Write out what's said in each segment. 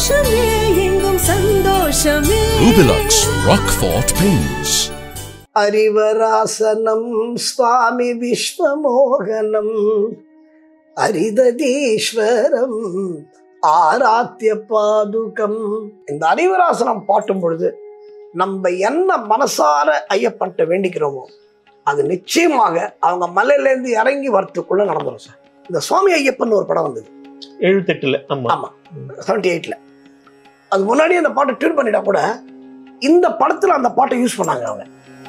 சந்தோஷமே எங்கும் சந்தோஷமே Rubilux Rockfort Paints. அறிவராசனம் சுவாமி விஸ்வமோகனம் அரிததீஸ்வரம் ஆராத்திய பாதுகம் இந்த அறிவராசனம் பாட்டும் பொழுது நம்ம என்ன மனசார ஐயப்பன்ட்ட வேண்டிக்கிறோமோ அது நிச்சயமாக அவங்க மலையிலேருந்து இறங்கி வரத்துக்குள்ள நடந்துடும் சார் இந்த சுவாமி ஐயப்பன் ஒரு படம் வந்தது எழுபத்தெட்டுல ஆமா ஆமா செவன்டி எயிட்ல அது முன்னாடி அந்த பாட்டை டியூன் பண்ணிட்டா கூட இந்த படத்துல அந்த பாட்டை யூஸ் பண்ணாங்க அவங்க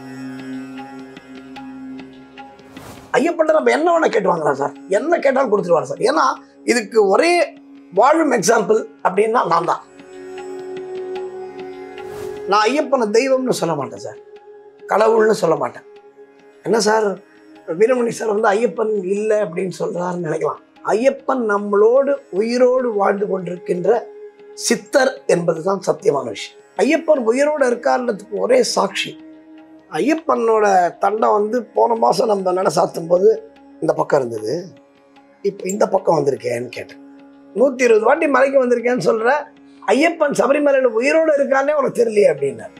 ஐயப்பட்ட நம்ம என்ன வேணா கேட்டு வாங்கலாம் சார் என்ன கேட்டாலும் கொடுத்துருவாரு சார் ஏன்னா இதுக்கு ஒரே வாழும் எக்ஸாம்பிள் அப்படின்னா நான் தான் நான் ஐயப்பனை தெய்வம்னு சொல்ல மாட்டேன் சார் கடவுள்னு சொல்ல மாட்டேன் என்ன சார் வீரமணி சார் வந்து ஐயப்பன் இல்லை அப்படின்னு சொல்றாருன்னு நினைக்கலாம் ஐயப்பன் நம்மளோடு உயிரோடு வாழ்ந்து கொண்டிருக்கின்ற சித்தர் என்பதுதான் சத்தியமான விஷயம் ஐயப்பன் உயிரோடு இருக்காருன்றதுக்கு ஒரே சாட்சி ஐயப்பனோட தண்டம் வந்து போன மாதம் நம்ம நட சாத்தும் போது இந்த பக்கம் இருந்தது இப்போ இந்த பக்கம் வந்திருக்கேன்னு கேட்டேன் நூற்றி இருபது வாட்டி மலைக்கு வந்திருக்கேன்னு சொல்ற ஐயப்பன் சபரிமலையில் உயிரோடு இருக்கானே உனக்கு தெரியலையே அப்படின்னாரு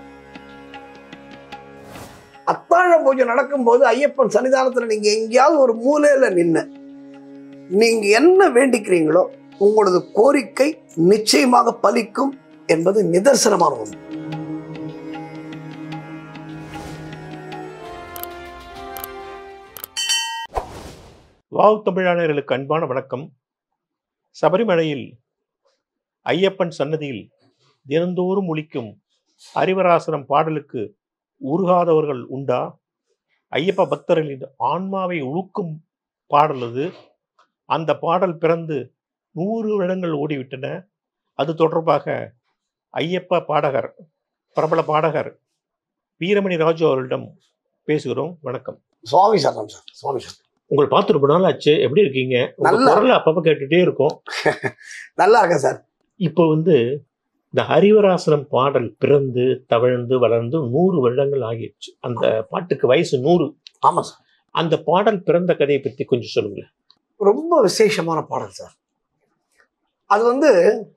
அத்தாழ பூஜை நடக்கும்போது ஐயப்பன் சன்னிதானத்தில் நீங்கள் எங்கேயாவது ஒரு மூலையில் நின்று நீங்க என்ன வேண்டிக்கிறீங்களோ உங்களது கோரிக்கை நிச்சயமாக பலிக்கும் என்பது நிதர்சனமான ஒன்று வாவ் தமிழாளர்களுக்கு அன்பான வணக்கம் சபரிமலையில் ஐயப்பன் சன்னதியில் தினந்தோறும் ஒலிக்கும் அறிவராசனம் பாடலுக்கு உருகாதவர்கள் உண்டா ஐயப்ப பக்தர்களின் ஆன்மாவை உழுக்கும் பாடல் அது அந்த பாடல் பிறந்து நூறு வருடங்கள் ஓடிவிட்டன அது தொடர்பாக ஐயப்ப பாடகர் பிரபல பாடகர் வீரமணி ராஜு அவர்களிடம் பேசுகிறோம் வணக்கம் சுவாமி சரணம் சார் சுவாமி சரணம் உங்களை பார்த்து ரொம்ப நாள் ஆச்சு எப்படி இருக்கீங்க உங்க நல்லா. குரல் அப்பப்ப கேட்டுட்டே இருக்கும் நல்லா இருக்கேன் சார் இப்போ வந்து இந்த ஹரிவராசனம் பாடல் பிறந்து தவழ்ந்து வளர்ந்து நூறு வருடங்கள் ஆகிடுச்சு அந்த பாட்டுக்கு வயசு நூறு ஆமா சார் அந்த பாடல் பிறந்த கதையை பத்தி கொஞ்சம் சொல்லுங்களேன் ரொம்ப விசேஷமான பாடல் சார் அது வந்து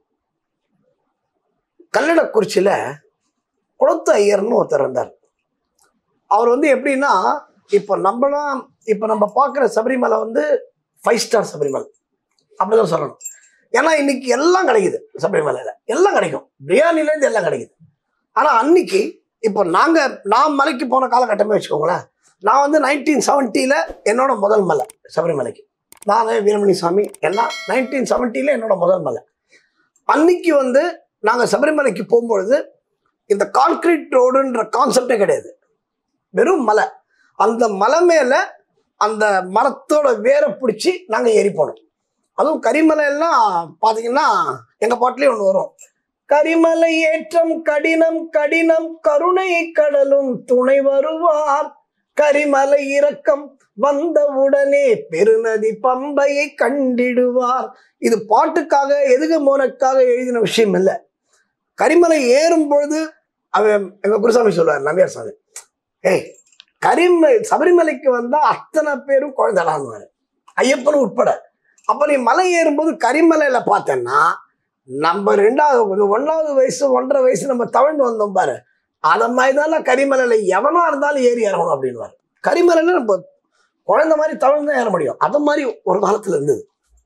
கல்லடக்குறிச்சியில குளத்து ஐயர்னு ஒருத்தர் இருந்தார் அவர் வந்து எப்படின்னா இப்போ நம்மளாம் இப்போ நம்ம பார்க்குற சபரிமலை வந்து ஃபைவ் ஸ்டார் சபரிமலை அப்படிதான் சொல்லணும் ஏன்னா இன்னைக்கு எல்லாம் கிடைக்குது சபரிமலையில் எல்லாம் கிடைக்கும் பிரியாணிலேருந்து எல்லாம் கிடைக்குது ஆனால் அன்னைக்கு இப்போ நாங்கள் நான் மலைக்கு போன காலகட்டமே வச்சுக்கோங்களேன் நான் வந்து நைன்டீன் செவன்ட்டியில் என்னோட முதல் மலை சபரிமலைக்கு நான் வீரமணி சாமி எல்லாம் நைன்டீன் செவன்ட்டியில் என்னோட முதல் மலை அன்னைக்கு வந்து நாங்கள் சபரிமலைக்கு போகும்பொழுது இந்த கான்கிரீட் ரோடுன்ற கான்செப்டே கிடையாது வெறும் மலை அந்த மலை மேலே அந்த மரத்தோட வேரை பிடிச்சி நாங்கள் ஏறி போனோம் அதுவும் கரிமலை எல்லாம் பார்த்தீங்கன்னா எங்கள் பாட்டிலே ஒன்று வரும் கரிமலை ஏற்றம் கடினம் கடினம் கருணை கடலும் துணை வருவார் கரிமலை இறக்கம் வந்தவுடனே பெருநதி பம்பையை கண்டிடுவார் இது பாட்டுக்காக எதுக மோனக்காக எழுதின விஷயம் இல்லை கரிமலை ஏறும் பொழுது அவன் எங்க குருசாமி சொல்லுவார் நம்பியார் சாமி ஏய் கரிம சபரிமலைக்கு வந்தா அத்தனை பேரும் குழந்தைடான்னு ஐயப்பனும் உட்பட அப்ப நீ மலை ஏறும்போது கரிமலையில பார்த்தேன்னா நம்ம ரெண்டாவது ஒன்னாவது வயசு ஒன்றரை வயசு நம்ம தவழ்ந்து வந்தோம் பாரு அத மாதிரி தான் கரிமலையில எவனா இருந்தாலும் ஏறி இறங்கணும் அப்படின்வாரு கரிமலையில நம்ம குழந்தை மாதிரி தவழ்ந்து தான் ஏற முடியும் அது மாதிரி ஒரு காலத்துல இருந்தது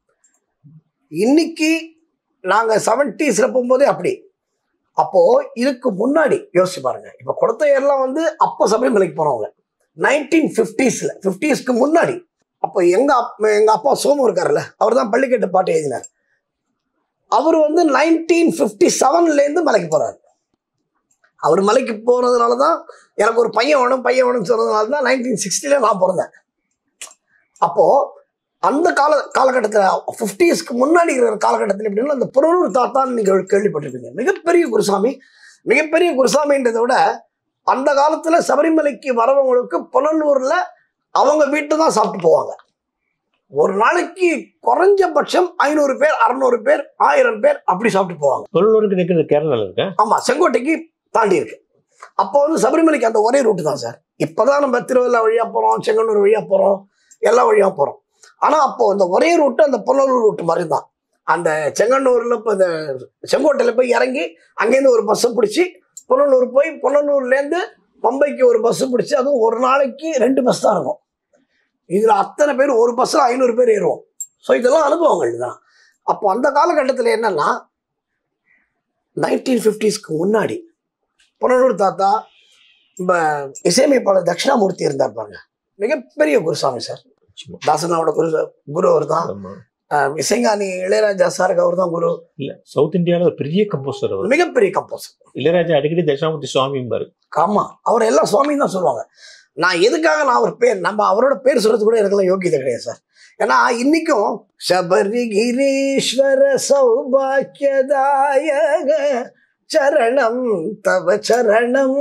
இன்னைக்கு நாங்க செவன்டிஸ்ல போகும்போதே அப்படி அப்போ இதுக்கு முன்னாடி யோசிச்சு பாருங்க இப்ப குடத்தையர்லாம் வந்து அப்போ சபரிமலைக்கு போனவங்க நைன்டீன் ஃபிஃப்டிஸ்ல ஃபிஃப்டிஸ்க்கு முன்னாடி அப்போ எங்க அப்- எங்க அப்பா சோமு இருக்காருல்ல அவர் தான் பள்ளிக்கட்டு பாட்டு எழுதினார் அவர் வந்து நைன்டீன் ஃபிஃப்டி செவன்லேருந்து மலைக்கு போறாரு அவர் மலைக்கு போனதுனால தான் எனக்கு ஒரு பையன் வேணும் பையன் வேணும்னு சொன்னதுனால தான் நைன்டீன் சிக்ஸ்டில நான் பிறந்தேன் அப்போ அந்த கால காலகட்டத்தில் ஃபிஃப்டிஸ்க்கு முன்னாடி இருக்கிற காலகட்டத்தில் எப்படின்னா அந்த புறநூர் தாத்தான்னு நீங்கள் கேள்விப்பட்டிருப்பீங்க மிகப்பெரிய குருசாமி மிகப்பெரிய குருசாமின்றதை விட அந்த காலத்துல சபரிமலைக்கு வரவங்களுக்கு புனலூர்ல அவங்க வீட்டு தான் சாப்பிட்டு போவாங்க ஒரு நாளைக்கு குறைஞ்சபட்சம் ஐநூறு பேர் அறநூறு பேர் ஆயிரம் பேர் அப்படி சாப்பிட்டு போவாங்க தொழிலூருக்கு நிற்கிறது கேரளால இருக்க ஆமா செங்கோட்டைக்கு தாண்டி இருக்கு அப்போ வந்து சபரிமலைக்கு அந்த ஒரே ரூட்டு தான் சார் இப்பதான் நம்ம திருவள்ளா வழியா போறோம் செங்கன்னூர் வழியா போறோம் எல்லா வழியா போறோம் ஆனா அப்போ அந்த ஒரே ரூட்டு அந்த புனலூர் ரூட்டு மாதிரி தான் அந்த செங்கன்னூர்ல இப்போ இந்த செங்கோட்டையில போய் இறங்கி அங்கேருந்து ஒரு பஸ்ஸை பிடிச்சி புனலூர் போய் புனலூர்லேருந்து பம்பைக்கு ஒரு பஸ் பிடிச்சி அதுவும் ஒரு நாளைக்கு ரெண்டு பஸ் தான் இருக்கும் இதில் அத்தனை பேர் ஒரு பஸ்ஸில் ஐநூறு பேர் ஏறுவோம் ஸோ இதெல்லாம் அனுபவங்கள் தான் அப்போ அந்த காலகட்டத்தில் என்னன்னா நைன்டீன் ஃபிஃப்டிஸ்க்கு முன்னாடி புனலூர் தாத்தா நம்ம இசையமைப்பாளர் தட்சிணாமூர்த்தி இருந்தார் பாருங்க மிகப்பெரிய குருசாமி சார் நிச்சயமா. தாசனாவோட குரு குரு அவர் தான் ஆமா. இசைஞானி இளையராஜா சாருக்கு அவர் தான் குரு இல்ல சவுத் இந்தியால ஒரு பெரிய கம்போசர் அவர் மிகப்பெரிய கம்போசர் இளையராஜா அடிக்கடி தட்சிணாமூர்த்தி சுவாமிம்பாரு ஆமா அவர் எல்லாம் சுவாமி தான் சொல்லுவாங்க நான் எதுக்காக நான் அவர் பேர் நம்ம அவரோட பேர் சொல்றது கூட எனக்கெல்லாம் யோகியதை கிடையாது சார் ஏன்னா இன்னைக்கும் சபரிகிரீஸ்வர சௌபாக்கியதாயக சரணம் தவ சரணம்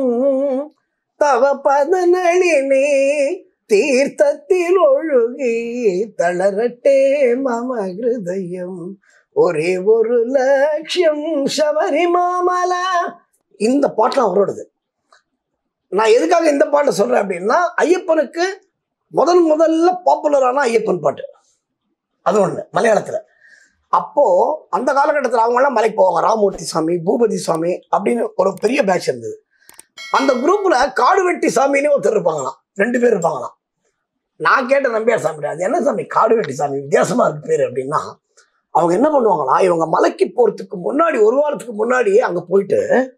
தவ பதநளினே தீர்த்தத்தில் ஒழுகி தளரட்டே மம ஹிருதயம் ஒரே ஒரு லட்சியம் சபரிமாமல இந்த பாட்டுலாம் அவரோடது நான் எதுக்காக இந்த பாட்டை சொல்றேன் அப்படின்னா ஐயப்பனுக்கு முதல் முதல்ல பாப்புலரான ஐயப்பன் பாட்டு அது ஒண்ணு மலையாளத்துல அப்போ அந்த காலகட்டத்தில் அவங்களாம் மலைக்கு போவாங்க ராமூர்த்தி சாமி பூபதி சாமி அப்படின்னு ஒரு பெரிய பேட்ச் இருந்தது அந்த குரூப்ல காடுவெட்டி சாமின்னு ஒருத்தர் இருப்பாங்களாம் ரெண்டு பேர் இருப்பாங்களாம் நான் கேட்ட நம்பியார் சாமி அது என்ன சாமி காடுவெட்டி சாமி வித்தியாசமா இருக்கு பேரு அப்படின்னா அவங்க என்ன பண்ணுவாங்களா இவங்க மலைக்கு போறதுக்கு முன்னாடி ஒரு வாரத்துக்கு முன்னாடியே அங்க போயிட்டு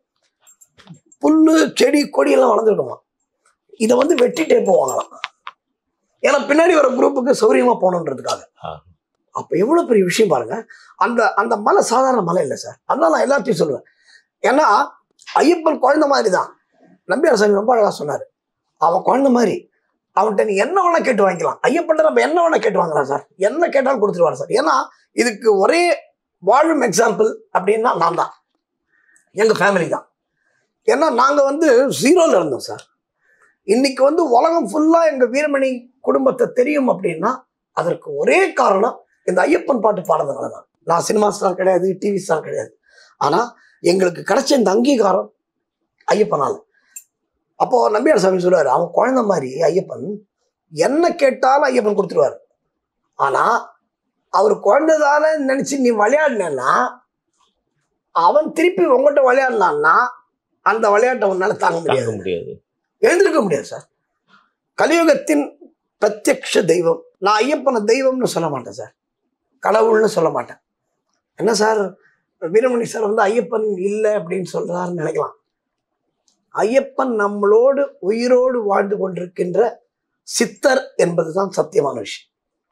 புல்லு செடி கொடி எல்லாம் வளர்ந்துருக்குமா இதை வந்து வெட்டிட்டே போவாங்களாம் ஏன்னா பின்னாடி வர குரூப்புக்கு சௌரியமா போகணுன்றதுக்காக ஆ. அப்ப எவ்வளவு பெரிய விஷயம் பாருங்க அந்த அந்த மலை சாதாரண மலை இல்லை சார் அதனால நான் எல்லாத்தையும் சொல்லுவேன் ஏன்னா ஐயப்பன் குழந்தை மாதிரி தான் நம்பியார் சாமி ரொம்ப அழகா சொன்னாரு அவன் குழந்தை மாதிரி அவன்கிட்ட நீ என்ன வேணா கேட்டு வாங்கிக்கலாம் ஐயப்பன் நம்ம என்ன வேணா கேட்டு வாங்கலாம் சார் என்ன கேட்டாலும் கொடுத்துருவாரு சார் ஏன்னா இதுக்கு ஒரே வாழும் எக்ஸாம்பிள் அப்படின்னா நான் தான் எங்க ஃபேமிலி தான் ஏன்னா நாங்க வந்து ஜீரோல இருந்தோம் சார் இன்னைக்கு வந்து உலகம் ஃபுல்லா எங்க வீரமணி குடும்பத்தை தெரியும் அப்படின்னா அதற்கு ஒரே காரணம் இந்த ஐயப்பன் பாட்டு பாடுறதுனால தான் நான் சினிமா ஸ்டார் கிடையாது டிவி ஸ்டார் கிடையாது ஆனா எங்களுக்கு கிடைச்ச இந்த அங்கீகாரம் ஐயப்பனால் அப்போ நம்பியார் சாமி சொல்லுவாரு அவன் குழந்தை மாதிரி ஐயப்பன் என்ன கேட்டாலும் ஐயப்பன் கொடுத்துருவாரு ஆனா அவர் குழந்தைதானே நினைச்சு நீ விளையாடினா அவன் திருப்பி உங்ககிட்ட விளையாடலான்னா அந்த விளையாட்டை உன்னால தாங்க முடியாது தாங்க முடியாது எழுந்திருக்க முடியாது சார் கலியுகத்தின் பிரத்யக்ஷ தெய்வம் நான் ஐயப்பனை தெய்வம்னு சொல்ல மாட்டேன் சார் கடவுள்னு சொல்ல மாட்டேன் என்ன சார் வீரமணி சார் வந்து ஐயப்பன் இல்லை அப்படின்னு சொல்றாருன்னு நினைக்கலாம் ஐயப்பன் நம்மளோடு உயிரோடு வாழ்ந்து கொண்டிருக்கின்ற சித்தர் என்பதுதான் சத்தியமான விஷயம்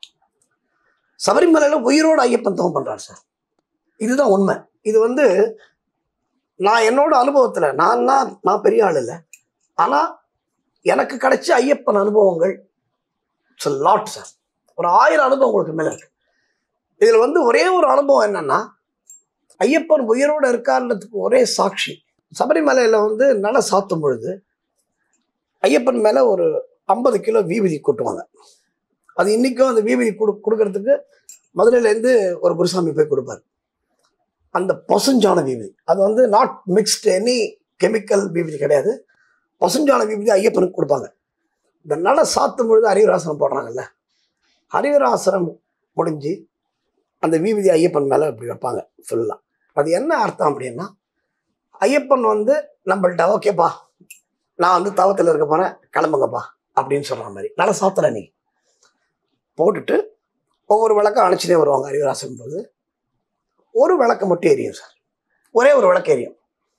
சபரிமலையில உயிரோடு ஐயப்பன் தவம் பண்றார் சார் இதுதான் உண்மை இது வந்து நான் என்னோட அனுபவத்துல நான் தான் நான் பெரிய ஆள் இல்லை ஆனா எனக்கு கிடைச்ச ஐயப்பன் அனுபவங்கள் லாட் சார் ஒரு ஆயிரம் அனுபவம் உங்களுக்கு மேல இருக்கு இதுல வந்து ஒரே ஒரு அனுபவம் என்னன்னா ஐயப்பன் உயிரோட இருக்காருன்றதுக்கு ஒரே சாட்சி சபரிமலையில வந்து நட சாத்தும் பொழுது ஐயப்பன் மேல ஒரு ஐம்பது கிலோ வீபதி கொட்டுவாங்க அது இன்னைக்கும் அந்த வீபதி கொடு கொடுக்கறதுக்கு மதுரையில இருந்து ஒரு குருசாமி போய் கொடுப்பாரு அந்த பசுஞ்சான வீபதி அது வந்து நாட் மிக்ஸ்டு எனி கெமிக்கல் வீபதி கிடையாது பசுஞ்சான விபதி ஐயப்பனுக்கு கொடுப்பாங்க இந்த நட சாத்தும் பொழுது ஹரிவராசனம் போடுறாங்கல்ல ஹரிவராசனம் முடிஞ்சு அந்த விபதி ஐயப்பன் மேலே இப்படி வைப்பாங்க ஃபுல்லாக அது என்ன அர்த்தம் அப்படின்னா ஐயப்பன் வந்து நம்மள்ட்ட ஓகேப்பா நான் வந்து தவத்தில் இருக்க போகிறேன் கிளம்புங்கப்பா அப்படின்னு சொல்கிற மாதிரி நட சாத்துற நீ போட்டுட்டு ஒவ்வொரு விளக்கம் அணைச்சிட்டே வருவாங்க ஹரிவராசனம் போது ஒரு விளக்கு மட்டும் எரியும் சார் ஒரே ஒரு விளக்கு எரியும்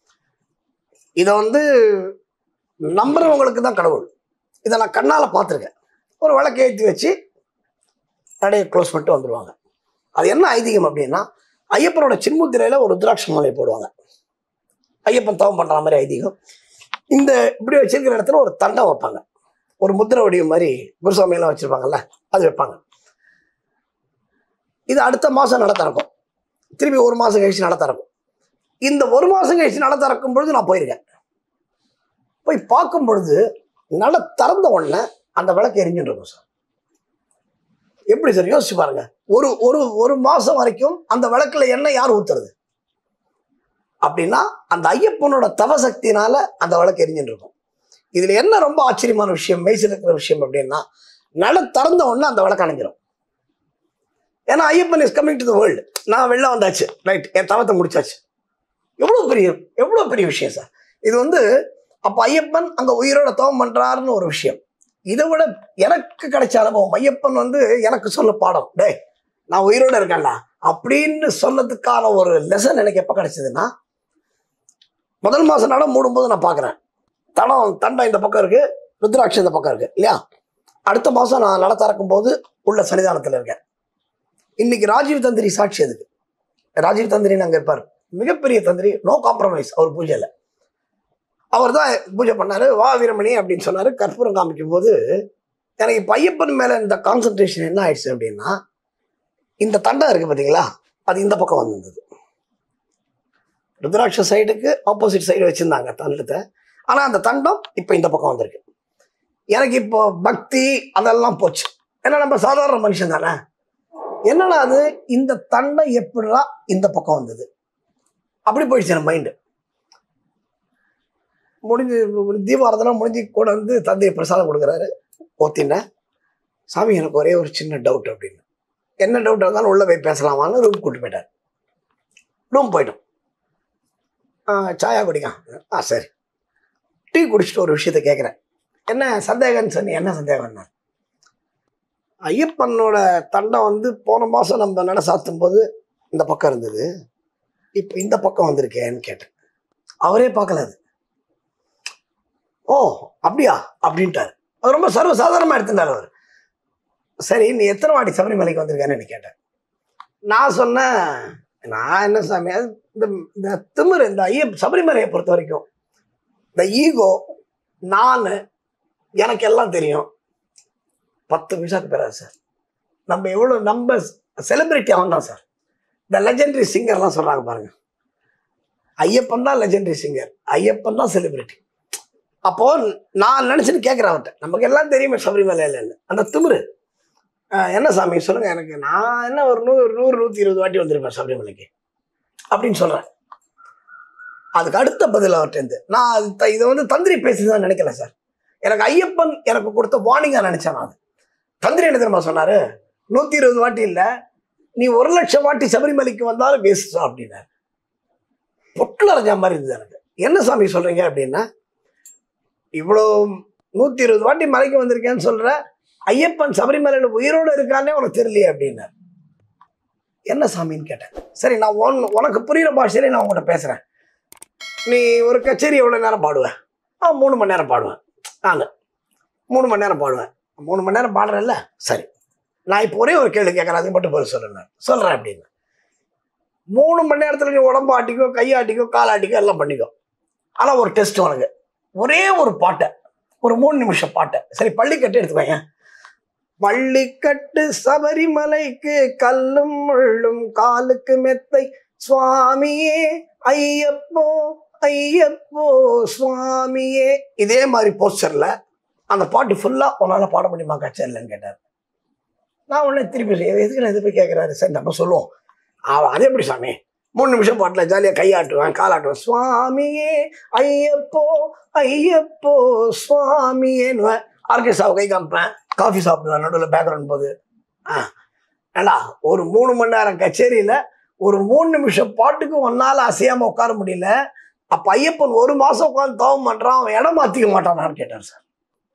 இதை வந்து நம்புறவங்களுக்கு தான் கடவுள் இதை நான் கண்ணால் பார்த்துருக்கேன் ஒரு விளக்கு ஏற்றி வச்சு நடையை க்ளோஸ் பண்ணிட்டு வந்துடுவாங்க அது என்ன ஐதீகம் அப்படின்னா ஐயப்பனோட சின்முத்திரையில் ஒரு ருத்ராட்ச மாலை போடுவாங்க ஐயப்பன் தவம் பண்ணுற மாதிரி ஐதீகம் இந்த இப்படி வச்சிருக்கிற இடத்துல ஒரு தண்டம் வைப்பாங்க ஒரு முத்திரை வடிவம் மாதிரி குருசாமியெல்லாம் வச்சுருப்பாங்கல்ல அது வைப்பாங்க இது அடுத்த மாதம் நட திறக்கும் திருப்பி ஒரு மாதம் கழிச்சு நட திறக்கும் இந்த ஒரு மாதம் கழிச்சு நட திறக்கும் பொழுது நான் போயிருக்கேன் போய் பார்க்கும் பொழுது நட திறந்த உடனே அந்த விளக்கு எரிஞ்சுட்டு இருக்கும் சார் எப்படி சார் யோசிச்சு பாருங்க ஒரு ஒரு ஒரு மாசம் வரைக்கும் அந்த விளக்குல எண்ணெய் யார் ஊத்துறது அப்படின்னா அந்த ஐயப்பனோட தவசக்தினால அந்த விளக்கு எரிஞ்சுட்டு இருக்கும் இதுல என்ன ரொம்ப ஆச்சரியமான விஷயம் மெய்சில் இருக்கிற விஷயம் அப்படின்னா நட திறந்த உடனே அந்த விளக்கு அணைஞ்சிரும் ஏன்னா Ayyappan is coming to the world நான் வெளில வந்தாச்சு ரைட் என் தவத்தை முடிச்சாச்சு எவ்வளோ பெரிய எவ்வளோ பெரிய விஷயம் சார் இது வந்து அப்போ ஐயப்பன் அங்கே உயிரோட தவம் பண்ணுறாருன்னு ஒரு விஷயம் இதை விட எனக்கு கிடைச்ச அனுபவம் ஐயப்பன் வந்து எனக்கு சொல்ல பாடம் டேய் நான் உயிரோட இருக்கேன்டா அப்படின்னு சொல்லதுக்கான ஒரு லெசன் எனக்கு எப்போ கிடைச்சதுன்னா முதல் மாதம் நடம் மூடும்போது நான் பார்க்குறேன் தடம் தண்டம் இந்த பக்கம் இருக்கு ருத்ராட்சம் இந்த பக்கம் இருக்கு இல்லையா அடுத்த மாதம் நான் நட திறக்கும் போது உள்ள சன்னிதானத்தில் இருக்கேன் இன்னைக்கு ராஜீவ் தந்திரி சாட்சி அதுக்கு ராஜீவ் தந்திரின்னு அங்கே இருப்பார் மிகப்பெரிய தந்திரி நோ காம்ப்ரமைஸ் அவர் பூஜையில் அவர் தான் பூஜை பண்ணாரு வா வீரமணி அப்படின்னு சொன்னாரு கற்பூரம் காமிக்கும் போது எனக்கு இப்ப ஐயப்பன் மேல இந்த கான்சென்ட்ரேஷன் என்ன ஆயிடுச்சு அப்படின்னா இந்த தண்டம் இருக்கு பாத்தீங்களா அது இந்த பக்கம் வந்திருந்தது ருத்ராட்ச சைடுக்கு ஆப்போசிட் சைடு வச்சிருந்தாங்க தண்டத்தை ஆனா அந்த தண்டம் இப்ப இந்த பக்கம் வந்திருக்கு எனக்கு இப்போ பக்தி அதெல்லாம் போச்சு ஏன்னா நம்ம சாதாரண மனுஷன் தானே என்னன்னா அது இந்த தண்டம் எப்படிடா இந்த பக்கம் வந்தது அப்படி போயிடுச்சு என் மைண்டு முடிஞ்சு தீபாரதனை முடிஞ்சு கூட வந்து தந்தையை பிரசாதம் கொடுக்குறாரு ஓத்தின சாமி எனக்கு ஒரே ஒரு சின்ன டவுட் அப்படின்னு என்ன டவுட் இருந்தாலும் உள்ள போய் பேசலாமான்னு ரூம் கூட்டு போயிட்டார் ரூம் போயிட்டோம் ஆ, சாயா குடிக்கான் ஆ சரி டீ குடிச்சிட்டு ஒரு விஷயத்த கேட்குறேன் என்ன சந்தேகம்னு சொன்னி என்ன சந்தேகம்னா ஐயப்பனோட தண்டம் வந்து போன மாதம் நம்ம நட சாத்தும் போது இந்த பக்கம் இருந்தது இப்போ இந்த பக்கம் வந்திருக்கேன்னு கேட்டேன் அவரே பார்க்கல அது ஓ அப்படியா அப்படின்ட்டாரு அது ரொம்ப சர்வசாதாரணமாக எடுத்துட்டார் அவர் சரி நீ எத்தனை வாட்டி சபரிமலைக்கு வந்திருக்கேன்னு கேட்டேன் நான் சொன்னேன் நான் என்ன சாமி அது இந்த இந்த திமிரு இந்த ஐய சபரிமலையை பொறுத்த வரைக்கும் இந்த ஈகோ நான் எனக்கு எல்லாம் தெரியும் பத்து பைசாக்கு பெறாது சார் நம்ம எவ்வளோ நம்ம செலிபிரிட்டி அவன் தான் சார் இந்த லெஜெண்டரி சிங்கர்லாம் சொல்கிறாங்க பாருங்க ஐயப்பன் தான் லெஜெண்டரி சிங்கர் ஐயப்பன் தான் செலிபிரிட்டி அப்போ நான் நினைச்சுன்னு கேட்குறேன் அவர்கிட்ட நமக்கு எல்லாம் தெரியுமே சபரிமலையில அந்த திமிரு அஹ் என்ன சாமி சொல்லுங்க எனக்கு நான் என்ன ஒரு நூறு நூறு நூற்றி இருபது வாட்டி வந்திருப்பேன் சபரிமலைக்கு அப்படின்னு சொல்றேன் அதுக்கு அடுத்த பதில் அவர்கிட்ட இருந்து நான் அது த- இதை வந்து தந்திரி பேசுதான் நினைக்கல சார் எனக்கு ஐயப்பன் எனக்கு கொடுத்த வார்னிங்கா நினைச்சேன் நான் அது தந்திரி என்ன தெரியுமா சொன்னாரு நூத்தி இருபது வாட்டி இல்ல நீ ஒரு லட்சம் வாட்டி சபரிமலைக்கு வந்தாலும் வேஸ்ட் அப்படின்னாரு பொட்டில் அரைஞ்ச மாதிரி இருந்தது எனக்கு என்ன சாமி சொல்றீங்க அப்படின்னா இவ்வளோ நூத்தி இருபது வாட்டி மலைக்கு வந்திருக்கேன்னு சொல்ற ஐயப்பன் சபரிமலையில உயிரோடு இருக்கானே உனக்கு தெரியலையே அப்படின்னாரு என்ன சாமின்னு கேட்டேன் சரி நான் உன் உனக்கு புரியுற பாஷையிலே நான் உங்கள்கிட்ட பேசுறேன் நீ ஒரு கச்சேரி எவ்வளோ நேரம் பாடுவேன் ஆ மூணு மணி நேரம் பாடுவேன் நான் மூணு மணி நேரம் பாடுவேன் மூணு மணி நேரம் பாடுறேன்ல சரி நான் இப்போ ஒரே ஒரு கேள்வி கேட்குறேன் அதுக்கு மட்டும் பதில் சொல்லுறேன் சொல்கிறேன் அப்படின்னு மூணு மணி நேரத்தில் நீ உடம்பு ஆட்டிக்கோ கை ஆட்டிக்கோ கால் ஆட்டிக்கோ எல்லாம் பண்ணிக்கோ ஆனால் ஒரு டெஸ்ட் உனக்கு ஒரே ஒரு பாட்டை ஒரு மூணு நிமிஷம் பாட்டை சரி பள்ளிக்கட்டு எடுத்துக்கோங்க பள்ளிக்கட்டு சபரிமலைக்கு கல்லும் முள்ளும் காலுக்கு மெத்தை சுவாமியே ஐயப்போ ஐயப்போ சுவாமியே இதே மாதிரி போஸ்டர்ல அந்த பாட்டு ஃபுல்லா உன்னால பாட முடியுமா கச்சேரிலன்னு கேட்டார் நான் உடனே திருப்பி சொன்னேன், எதுக்கு நான் இது போய் கேட்குறாரு சரி நம்ம சொல்லுவோம் அவ அது எப்படி சாமி மூணு நிமிஷம் பாட்டில் ஜாலியாக கையாட்டுவேன் காலாட்டுவேன் சுவாமியே ஐயப்போ ஐயப்போ சுவாமியேன்னு ஆர்கெஸ்ட்ராவை கை காமிப்பேன் காஃபி சாப்பிடுவேன் நடுவில் பேக்ரவுண்ட் போது ஆ ஏண்டா ஒரு மூணு மணி நேரம் கச்சேரியில் ஒரு மூணு நிமிஷம் பாட்டுக்கு ஒன்னால அசையாம உட்கார முடியல அப்ப ஐயப்பன் ஒரு மாசம் உட்காந்து தவம் பண்றான் அவன் இடம் மாத்திக்க மாட்டானான்னு கேட்டார் சார்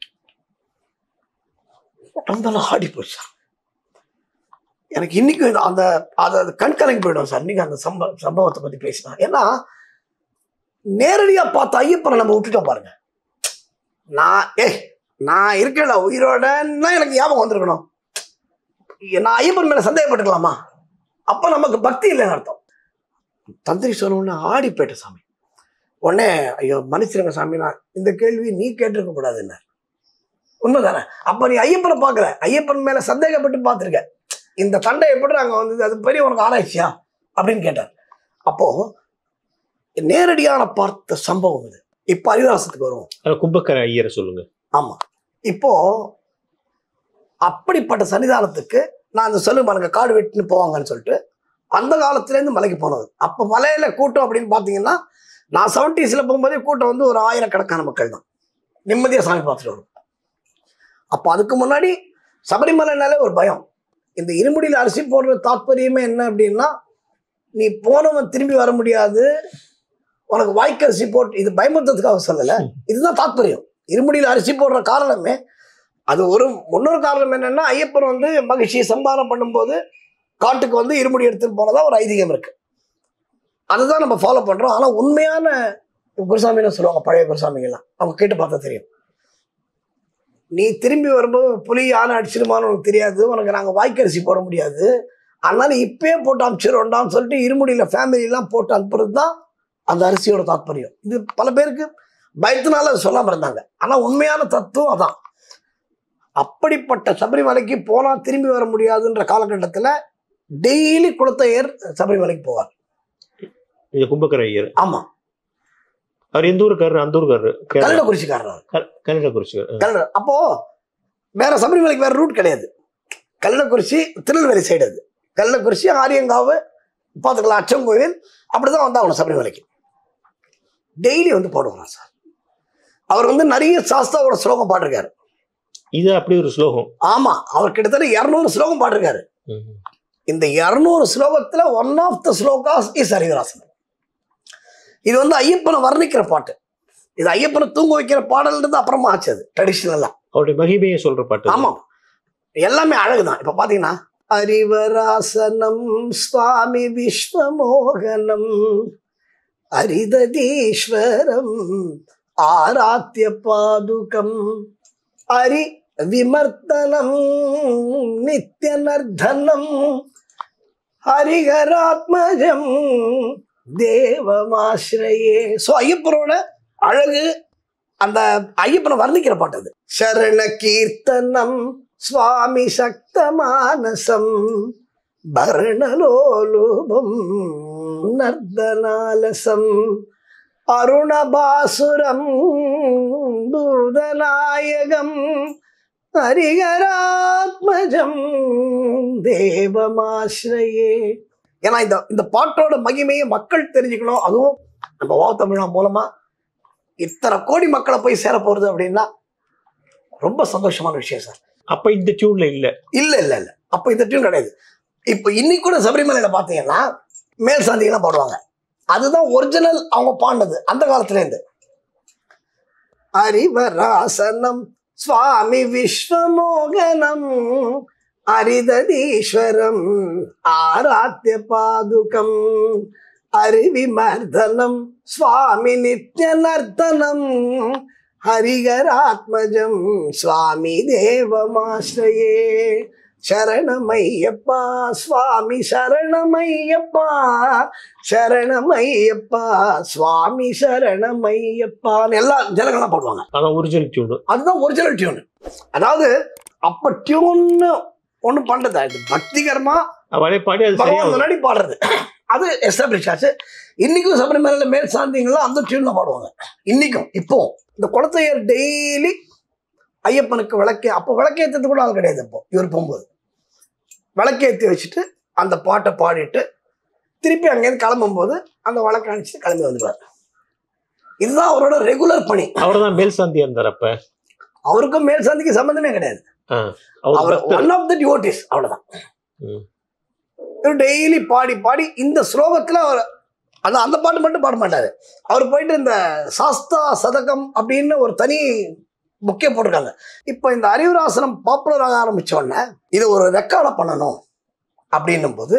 உடம்பெல்லாம் ஆடி போச்சு சார் எனக்கு இன்னைக்கு இது அந்த அது அது கண் கலங்கி போயிடும் சார் இன்னைக்கு அந்த சம்ப சம்பவத்தை பத்தி பேசினா ஏன்னா நேரடியா பார்த்த ஐயப்பனை நம்ம விட்டுட்டோம் பாருங்க நான் ஏய் நான் இருக்கல உயிரோடன்னா எனக்கு ஞாபகம் வந்திருக்கணும் நான் ஐயப்பன் மேல சந்தேகப்பட்டுக்கலாமா அப்ப நமக்கு பக்தி இல்லைன்னு அர்த்தம் தந்திரி சொன்ன உடனே ஆடி போயிட்ட சாமி உடனே ஐயோ மன்னிச்சிருங்க சாமி நான் இந்த கேள்வி நீ கேட்டிருக்க கூடாதுன்னார் உண்மைதானே அப்ப நீ ஐயப்பனை பார்க்கற ஐயப்பன் மேல சந்தேகப்பட்டு பார்த்திருக்க இந்த தண்டை எப்படி அங்க வந்தது அது பெரிய உனக்கு ஆராய்ச்சியா அப்படின்னு கேட்டார் அப்போ நேரடியான பார்த்த சம்பவம் இது இப்ப அரிதாசத்துக்கு வருவோம் அது கும்பக்கர ஐயரை சொல்லுங்க ஆமா இப்போ அப்படிப்பட்ட சன்னிதானத்துக்கு நான் அந்த சொல்லு மலைங்க காடு வெட்டின்னு போவாங்கன்னு சொல்லிட்டு அந்த காலத்துலேருந்து மலைக்கு போனது அப்போ மலையில கூட்டம் அப்படின்னு பார்த்தீங்கன்னா நான் செவன்டிஸில் போகும்போதே கூட்டம் வந்து ஒரு ஆயிரக்கணக்கான மக்கள் தான் நிம்மதியாக சாமி பார்த்துட்டு வரும் அப்போ அதுக்கு முன்னாடி சபரிமலைனாலே ஒரு பயம் இந்த இருமுடியில் அரிசி போடுற தாற்பயமே என்ன அப்படின்னா நீ போனவன் திரும்பி வர முடியாது உனக்கு வாய்க்கு அரிசி போட்டு இது பயமுறுத்ததுக்காக சொல்லலை இதுதான் தாற்பயம் இருமுடியில் அரிசி போடுற காரணமே அது ஒரு முன்னொரு காரணம் என்னன்னா ஐயப்பன் வந்து மகிழ்ச்சியை சம்பாரம் பண்ணும்போது காட்டுக்கு வந்து இருமுடி எடுத்துட்டு போனதா ஒரு ஐதீகம் இருக்கு அதுதான் நம்ம ஃபாலோ பண்றோம் ஆனா உண்மையான குருசாமின்னு சொல்லுவாங்க பழைய குருசாமிங்கெல்லாம் அவங்க கேட்டு பார்த்தா தெரியும் நீ திரும்பி வரும்போது புலி யானை அடிச்சிருமான்னு உனக்கு தெரியாது உனக்கு நாங்கள் வாய்க்கரிசி போட முடியாது அதனால இப்பயே போட்டு அனுப்பிச்சிடும்டான்னு சொல்லிட்டு இருமுடியில family எல்லாம் போட்டு அனுப்புறது தான் அந்த அரிசியோட தாற்பயம் இது பல பேருக்கு பயத்தினால அது சொல்லாம இருந்தாங்க ஆனா உண்மையான தத்துவம் அதான் அப்படிப்பட்ட சபரிமலைக்கு போனா திரும்பி வர முடியாதுன்ற காலகட்டத்துல டெய்லி குளத்தையர் சபரிமலைக்கு போவார் இது கும்பகர ஐயர் ஆமா அவர் எந்த ஊருக்காரர் அந்த ஊருக்காரர் கேரளா கல்லடக்குறிச்சிக்காரர் அவர். கன்னடக்குறிச்சிக்காரர் கல்லட அப்போ வேற சபரிமலைக்கு வேற ரூட் கிடையாது கள்ளக்குறிச்சி திருநெல்வேலி சைடு அது கள்ளக்குறிச்சி ஆரியங்காவு பார்த்துக்கலாம் அச்சங்கோயில் அப்படிதான் வந்தாகணும் சபரிமலைக்கு டெய்லி வந்து பாடுவாராம் சார் அவர் வந்து நிறைய சாஸ்தாவோட ஸ்லோகம் பாடிருக்காரு இது அப்படி ஒரு ஸ்லோகம் ஆமா அவர் கிட்டத்தட்ட இரநூறு ஸ்லோகம் பாடிருக்காரு ம். இந்த இரநூறு ஸ்லோகத்துல one of the slokas is Harivarasanam இது வந்து ஐயப்பனை வர்ணிக்கிற பாட்டு இது ஐயப்பனை தூங்க வைக்கிற பாடல்ன்றது அப்புறமா ஆச்சு அது ட்ரெடிஷ்னலா அவருடைய மகிமையை சொல்ற பாட்டு ஆமா எல்லாமே அழகுதான் இப்ப பாத்தீங்கன்னா ஹரிவராசனம் சுவாமி விஸ்வமோகனம் ஹரிததீஸ்வரம் ஆராத்திய பாதுகம் ஹரி விமர்த்தனம் நித்திய நர்தனம் ஹரிகராத்மஜம் தேவமாஸ்ரயே சோ ஐயப்பனோட அழகு அந்த ஐயப்பனை வர்ணிக்கிற பாட்டு அது சரண கீர்த்தனம் சுவாமி சக்தமானசம் பரணலோலுபம் நர்தனாலசம் அருணபாசுரம் தூதநாயகம் ஹரிகராத்மஜம் தேவமாஸ்ரயே ஏன்னா இந்த இந்த பாட்டோட மகிமையை மக்கள் தெரிஞ்சுக்கணும் அதுவும் நம்ம வா தமிழா மூலமா இத்தனை கோடி மக்களை போய் சேர போறது அப்படின்னா ரொம்ப சந்தோஷமான விஷயம் சார் அப்ப இந்த டியூன்ல இல்ல இல்ல இல்ல இல்ல அப்ப இந்த டியூன் கிடையாது இப்போ இன்னைக்கு கூட சபரிமலையில பாத்தீங்கன்னா மேல் சாந்திகள்லாம் பாடுவாங்க அதுதான் ஒரிஜினல் அவங்க பாடினது அந்த காலத்துல இருந்து ஹரிவராசனம் சுவாமி விஸ்வமோகனம் ஹரிததீஸ்வரம் ஆராத்திய பாதுகம் ஹரிவிமர்தனம் சுவாமி நித்ய நர்த்தனம் ஹரிகராத்மஜம் சுவாமி தேவமாஸ்ரயே சரணமையப்பா சுவாமி சரணமையப்பா சரணமையப்பா சுவாமி சரணமையப்பான்னு எல்லா ஜனங்கள்லாம் பாடுவாங்க அதான் ஒரிஜினல் டியூன் அதுதான் ஒரிஜினல் டியூன் அதாவது அப்ப டியூன்னு ஒண்ணு பண்றது இது பக்திகரமா அவரே பாடி அது சரியா பகவான் முன்னாடி பாடுறது அது எஸ்டாப்ளிஷ் ஆச்சு இன்னைக்கும் சபரிமலையில மேல் சாந்திங்கெல்லாம் அந்த டியூன்ல பாடுவாங்க இன்னைக்கும் இப்போ இந்த குளத்தையர் டெய்லி ஐயப்பனுக்கு விளக்கே அப்போ விளக்கேற்றது கூட ஆள் கிடையாது இப்போ இவர் போகும்போது விளக்கேற்றி வச்சுட்டு அந்த பாட்டை பாடிட்டு திருப்பி அங்கேருந்து கிளம்பும்போது அந்த விளக்க அணிச்சுட்டு கிளம்பி வந்துடுவார் இதுதான் அவரோட ரெகுலர் பணி அவர் தான் மேல் சாந்தியா இருந்தார் அப்ப அவருக்கும் மேல் சாந்திக்கு சம்மந்தமே கிடையாது ஆ, அவர் அவர் பக்தர். ஒன் ஆஃப் த டிவோட்டிஸ் அவ்வளவுதான் ம். இவர் டெய்லி பாடி பாடி இந்த ஸ்லோகத்துல அவர் அந்த அந்த பாட்டு மட்டும் பாட மாட்டாரு அவர் போயிட்டு இந்த சாஸ்தா சதகம் அப்படின்னு ஒரு தனி புக்கே போட்டிருக்காங்க இப்போ இந்த அறிவுராசனம் பாப்புலர் ஆக ஆரம்பிச்ச உடனே இதை ஒரு ரெக்கார்டை பண்ணணும் அப்படின்னும் போது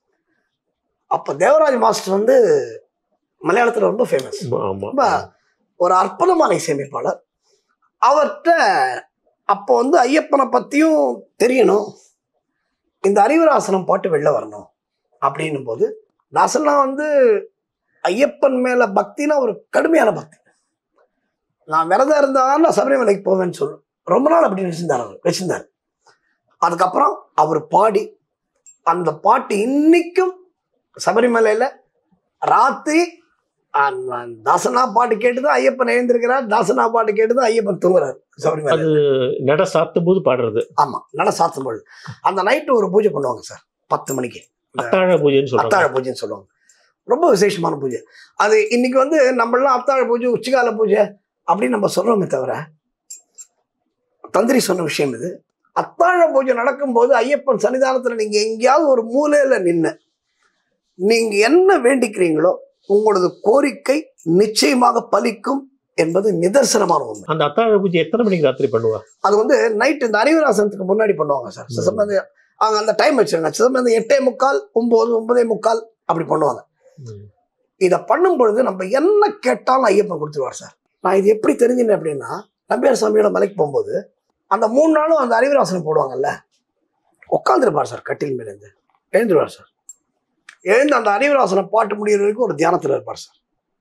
அப்போ தேவராஜ் மாஸ்டர் வந்து மலையாளத்தில் ரொம்ப ஃபேமஸ் ஆமா ரொம்ப ஒரு அற்புதமான இசையமைப்பாளர் அவர்கிட்ட அப்போ வந்து ஐயப்பனை பற்றியும் தெரியணும் இந்த அறிவராசனம் பாட்டு வெளில வரணும் அப்படின்னும் போது தாசன்லாம் வந்து ஐயப்பன் மேல பக்தினா ஒரு கடுமையான பக்தி நான் விரதம் இருந்தாலும் நான் சபரிமலைக்கு போவேன்னு சொல்லு ரொம்ப நாள் அப்படி வச்சிருந்தார் அவர் வச்சிருந்தார் அதுக்கப்புறம் அவர் பாடி அந்த பாட்டு இன்னைக்கும் சபரிமலையில ராத்திரி அந்த தாசனா பாட்டு கேட்டுதான் ஐயப்பன் எழுந்திருக்கிறார் தாசனா பாட்டு கேட்டுதான் ஐயப்பன் தூங்குறாரு சபரிமலை அது நட சாத்தும் போது பாடுறது ஆமா நட சாத்தும் பொழுது அந்த நைட்டு ஒரு பூஜை பண்ணுவாங்க சார் பத்து மணிக்கு அத்தாழ பூஜைன்னு சொல்றாங்க அத்தாழ பூஜைன்னு சொல்லுவாங்க ரொம்ப விசேஷமான பூஜை அது இன்னைக்கு வந்து நம்மளாம் அத்தாழ பூஜை உச்சிகால பூஜை அப்படின்னு நம்ம சொல்றோமே தவிர தந்திரி சொன்ன விஷயம் இது அத்தாழ பூஜை நடக்கும்போது ஐயப்பன் சன்னிதானத்துல நீங்க எங்கேயாவது ஒரு மூலையில நின்று நீங்க என்ன வேண்டிக்கிறீங்களோ உங்களது கோரிக்கை நிச்சயமாக பலிக்கும் என்பது நிதர்சனமான உண்மை அந்த அத்தாழ பூஜை எத்தனை மணிக்கு ராத்திரி பண்ணுவா அது வந்து நைட் இந்த அறிவராசனத்துக்கு முன்னாடி பண்ணுவாங்க சார் ம். சிதம்பரம் அவங்க அந்த டைம் வச்சிருங்க சிதம்பரம் எட்டே முக்கால் ஒன்பது ஒன்பதே முக்கால் அப்படி பண்ணுவாங்க இதை பண்ணும் பொழுது நம்ம என்ன கேட்டாலும் ஐயப்பன் கொடுத்துருவார் சார் நான் இது எப்படி தெரிஞ்சினேன் அப்படின்னா நம்பியார் சாமியோட மலைக்கு போகும்போது அந்த மூணு நாளும் அந்த அறிவராசனம் போடுவாங்கல்ல உட்காந்துருப்பார் சார் கட்டில் மேலேருந்து எழுந்துருவார் சார் எழுந்து அந்த அறிவராசனம் பாட்டு முடியிற வரைக்கும் ஒரு தியானத்தில் இருப்பார் சார்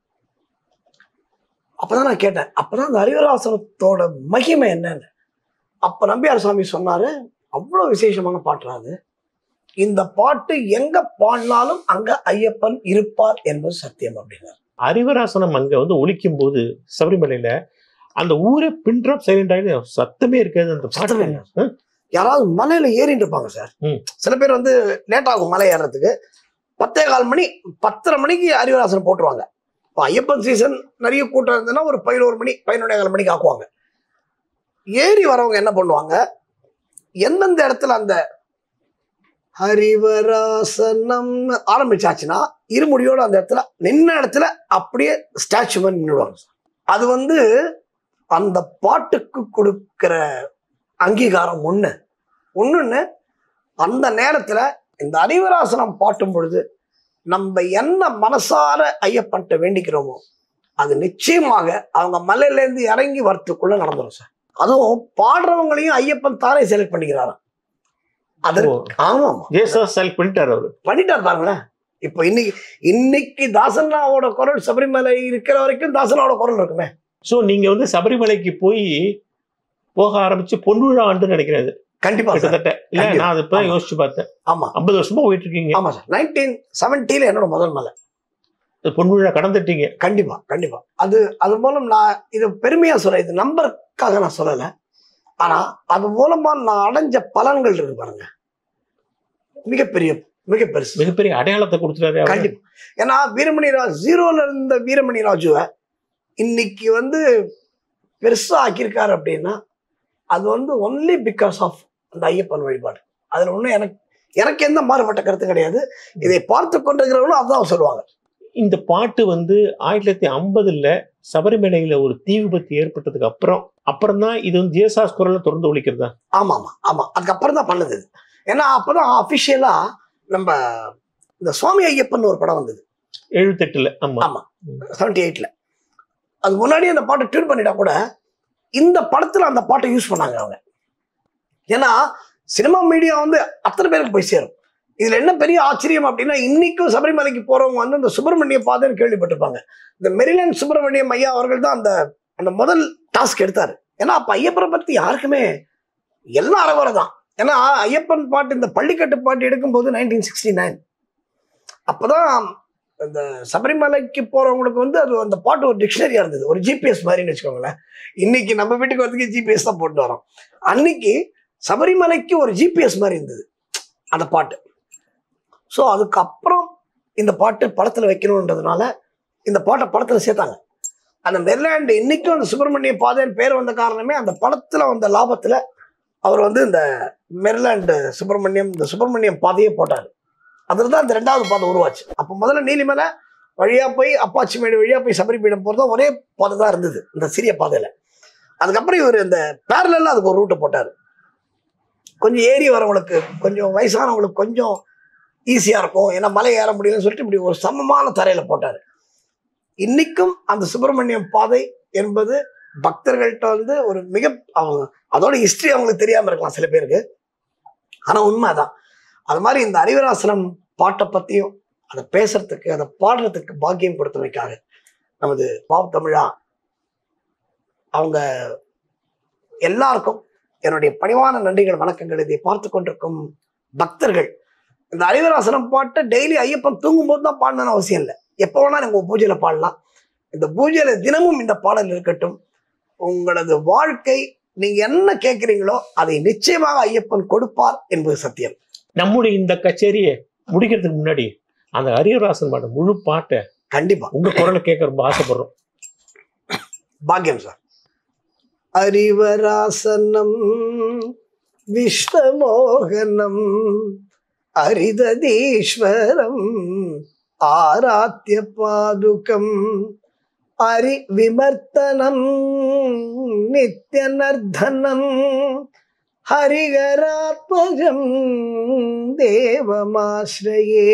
அப்பதான் நான் கேட்டேன் அப்பதான் அந்த அறிவராசனத்தோட மகிமை என்னன்னு அப்ப நம்பியார் சாமி சொன்னாரு அவ்வளவு விசேஷமான பாட்டுறா அது இந்த பாட்டு எங்க பாடினாலும் அங்க ஐயப்பன் இருப்பார் என்பது சத்தியம் அப்படின்னாரு அறிவராசனம் அங்க வந்து ஒலிக்கும் போது சபரிமலையில அந்த ஊரே பின் ட்ராப் சைலண்ட் ஆயிடும் சத்தமே இருக்காது அந்த சத்தமே பாட்டு இல்ல. ஆ? யாராவது மலையில ஏறிட்டு இருப்பாங்க சார் ம். சில பேர் வந்து லேட் ஆகும் மலை ஏறுறதுக்கு பத்தே கால் மணி பத்தரை மணிக்கு அறிவராசனம் போட்டுருவாங்க இப்போ ஐயப்பன் சீசன் நிறைய கூட்டம் இருந்ததுன்னா ஒரு பதினோரு மணி பதினொன்னே கால் மணிக்கு ஆக்குவாங்க ஏறி வரவங்க என்ன பண்ணுவாங்க எந்தெந்த இடத்துல அந்த ஹரிவராசனம் ஆரம்பிச்சாச்சுன்னா இருமுடியோட அந்த இடத்துல நின்ன இடத்துல அப்படியே ஸ்டாச்சு மாதிரி நின்றுடுவாங்க அது வந்து அந்த பாட்டுக்கு கொடுக்கிற அங்கீகாரம் ஒண்ணு ஒண்ணுன்னு அந்த நேரத்துல இந்த அறிவராசனம் பாட்டும் பொழுது நம்ம என்ன மனசார ஐயப்பன்ட்ட வேண்டிக்கிறோமோ அது நிச்சயமாக அவங்க மலையில இருந்து இறங்கி வரத்துக்குள்ள நடந்துரும் சார் அதுவும் பாடுறவங்களையும் ஐயப்பன் தானே செலக்ட் பண்ணிக்கிறாராம் அது ஓ. ஆமாம் ஜேசா செலக்ட் பண்ணிட்டாரு அவரு பண்ணிட்டார் பாருங்களேன் இப்போ இன்னைக்கு இன்னைக்கு தாசனாவோட குரல் சபரிமலை இருக்கிற வரைக்கும் தாசனாவோட குரல் இருக்குமே சோ நீங்க வந்து சபரிமலைக்கு போய் போக ஆரம்பிச்சு பொன்விழா ஆண்டு நினைக்கிறது கண்டிப்பா சார் கிட்டத்தட்ட இல்ல கண்டிப்பா. நான் அதை இப்ப ஆமா. யோசிச்சு பார்த்தேன் ஆமா ஐம்பது வருஷமா போயிட்டு இருக்கீங்க ஆமா சார் நைன்டீன் செவன்டில என்னோட முதல் மலை இந்த பொன்விழா கடந்துட்டீங்க கண்டிப்பா கண்டிப்பா அது அது மூலம் நான் இது பெருமையா சொல்ல இது நம்பருக்காக நான் சொல்லல ஆனா அது மூலமா நான் அடைஞ்ச பலன்கள் இருக்கு பாருங்க மிகப்பெரிய மிக பெருசு மிகப்பெரிய அடையாளத்தை கொடுத்துட்டாரு அவரு. கண்டிப்பா ஏன்னா வீரமணி ராஜ் ஜீரோல இருந்த வீரமணி ராஜுவை இன்னைக்கு வந்து பெருசா ஆக்கியிருக்காரு அப்படின்னா அது வந்து ஒன்லி பிகாஸ் ஆஃப் அந்த ஐயப்பன் வழிபாடு அதுல ஒன்றும் எனக்கு எனக்கு எந்த மாறுபட்ட கருத்து கிடையாது இதை பார்த்து கொண்டிருக்கிறவங்களும் அதான் சொல்லுவாங்க இந்த பாட்டு வந்து ஆயிரத்தி தொள்ளாயிரத்தி ஐம்பதுல சபரிமலையில ஒரு தீ விபத்து ஏற்பட்டதுக்கு அப்புறம் அப்புறம் தான் இது வந்து ஜேசாஸ் குரல்ல தொடர்ந்து ஒழிக்கிறதா ஆமா ஆமா ஆமா அதுக்கப்புறம் தான் பண்ணுது இது. ஏன்னா அப்பதான் அபிஷியலா நம்ம இந்த சுவாமி ஐயப்பன் ஒரு படம் வந்தது எழுபத்தெட்டுல ஆமா ஆமா செவன்டி எயிட்ல அது முன்னாடி அந்த பாட்டை டியூன் பண்ணிட்டா கூட இந்த படத்துல அந்த பாட்டை யூஸ் பண்ணாங்க அவங்க ஏன்னா சினிமா மீடியா வந்து அத்தனை பேருக்கு போய் சேரும் இதுல என்ன பெரிய ஆச்சரியம் அப்படின்னா இன்னைக்கும் சபரிமலைக்கு போறவங்க வந்து இந்த சுப்பிரமணிய பாதைன்னு கேள்விப்பட்டிருப்பாங்க இந்த மெரிலன் சுப்பிரமணியம் ஐயா அவர்கள் தான் அந்த அந்த முதல் டாஸ்க் எடுத்தாரு ஏன்னா அப்ப ஐயப்பனை பத்தி யாருக்குமே எல்லாம் அறவரை தான் ஏன்னா ஐயப்பன் பாட்டு இந்த பள்ளிக்கட்டு பாட்டு எடுக்கும்போது நைன்டீன் சிக்ஸ்டி நைன் அப்பதான் இந்த சபரிமலைக்கு போறவங்களுக்கு வந்து அது அந்த பாட்டு ஒரு டிக்ஷனரியா இருந்தது ஒரு ஜிபிஎஸ் மாதிரின்னு வச்சுக்கோங்களேன் இன்னைக்கு நம்ம வீட்டுக்கு வரதுக்கு ஜிபிஎஸ் தான் போட்டு வரோம் அன்னைக்கு சபரிமலைக்கு ஒரு ஜிபிஎஸ் மாதிரி இருந்தது அந்த பாட்டு ஸோ அதுக்கப்புறம் இந்த பாட்டு படத்துல வைக்கணுன்றதுனால இந்த பாட்டை படத்துல சேர்த்தாங்க அந்த மெர்லாண்டு இன்னைக்கும் அந்த சுப்பிரமணிய பாதைன்னு பேர் வந்த காரணமே அந்த படத்துல வந்த லாபத்துல அவர் வந்து இந்த மெர்லாண்டு சுப்பிரமணியம் இந்த சுப்பிரமணியம் பாதையே போட்டார் அதில் தான் இந்த ரெண்டாவது பாதை உருவாச்சு அப்போ முதல்ல நீலிமலை வழியா போய் அப்பாச்சி மேடு வழியா போய் சபரிபீடம் போகிறது ஒரே பாதை தான் இருந்தது இந்த சிறிய பாதையில அதுக்கப்புறம் இவர் இந்த பேரலில் அதுக்கு ஒரு ரூட்டை போட்டார் கொஞ்சம் ஏறி வரவங்களுக்கு கொஞ்சம் வயசானவங்களுக்கு கொஞ்சம் ஈஸியாக இருக்கும் ஏன்னா மலை ஏற முடியலன்னு சொல்லிட்டு இப்படி ஒரு சமமான தரையில போட்டார் இன்னைக்கும் அந்த சுப்பிரமணியம் பாதை என்பது பக்தர்கள்ட்ட வந்து ஒரு மிக அவங்க அதோட ஹிஸ்டரி அவங்களுக்கு தெரியாம இருக்கலாம் சில பேருக்கு ஆனா உண்மை அதான் அது மாதிரி இந்த அறிவராசனம் பாட்டை பத்தியும் அதை பேசுறதுக்கு அதை பாடுறதுக்கு பாக்கியம் கொடுத்தமைக்காக நமது பாவ் தமிழா அவங்க எல்லாருக்கும் என்னுடைய பணிவான நன்றிகள் வணக்கங்கள் இதை பார்த்து கொண்டிருக்கும் பக்தர்கள் இந்த அறிவராசனம் பாட்டை டெய்லி ஐயப்பன் தூங்கும்போது தான் பாடணும்னு அவசியம் இல்லை எப்போ வேணா நீங்க உங்க பூஜையில பாடலாம் இந்த பூஜையில தினமும் இந்த பாடல் இருக்கட்டும் உங்களது வாழ்க்கை நீங்க என்ன கேட்குறீங்களோ அதை நிச்சயமாக ஐயப்பன் கொடுப்பார் என்பது சத்தியம் நம்முடைய இந்த கச்சேரியை முடிக்கிறதுக்கு முன்னாடி அந்த ஹரியராசன் பாட்ட முழு பாட்டை கண்டிப்பா உங்க குரலை கேட்க ரொம்ப ஆசைப்படுறோம் பாக்கியம் சார் அறிவராசனம் விஸ்வமோகனம் அரிததீஸ்வரம் ஆராத்திய பாதுகம் அரி விமர்த்தனம் நித்யநர்தனம் ஹரிகராத்மஜம் தேவமாஸ்ரயே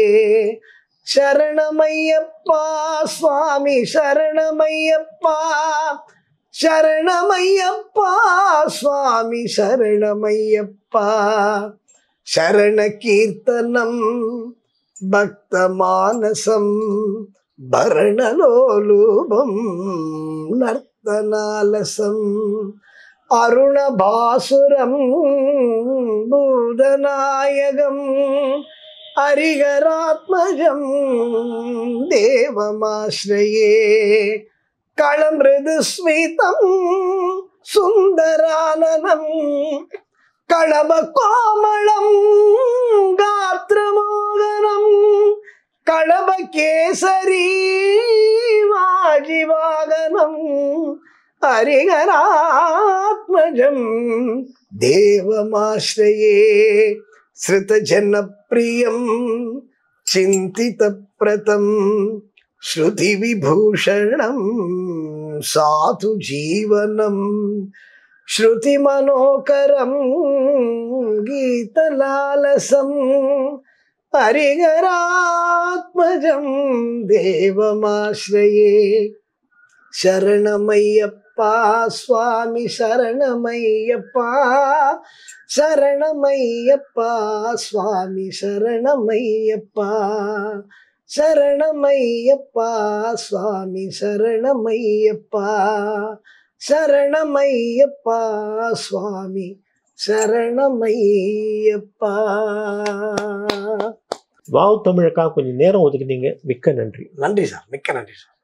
சரணமையப்பா சுவாமி சரணமையப்பா சரணமையப்பா சுவாமி சரணமையப்பா சரண கீர்த்தனம் பக்த மானசம் பரணலோலூபம் நர்த்தனாலசம் அருணபாசுரம் பூதநாயகம் ஹரிகராத்மஜம் தேவமாஸ்ரயே களமிருதுஸ்மிதம் சுந்தரானனம் களப கோமளம் காத்திரமோகனம் களப கேசரி வாஜிவாகனம் ஹரிகராத்மஜம் தேவமாஸ்ரயே ஸ்ருதஜனப்பிரியம் சிந்திதப்பிரதம் ஸ்ருதிவிபூஷணம் சாது ஜீவனம் ஸ்ருதிமனோகரம் கீதலாலசம் ஹரிகராத்மஜம் தேவமாஸ்ரயே சரணமையப்பா சுவாமி சரணமையப்பா சரணமையப்பா சுவாமி சரணமையப்பா சரணமையப்பா சுவாமி சரணமையப்பா சரணமையப்பா சுவாமி சரணமையப்பா வாவ் தமிழுக்காக கொஞ்சம் நேரம் ஒதுக்குனீங்க மிக்க நன்றி நன்றி சார் மிக்க நன்றி சார்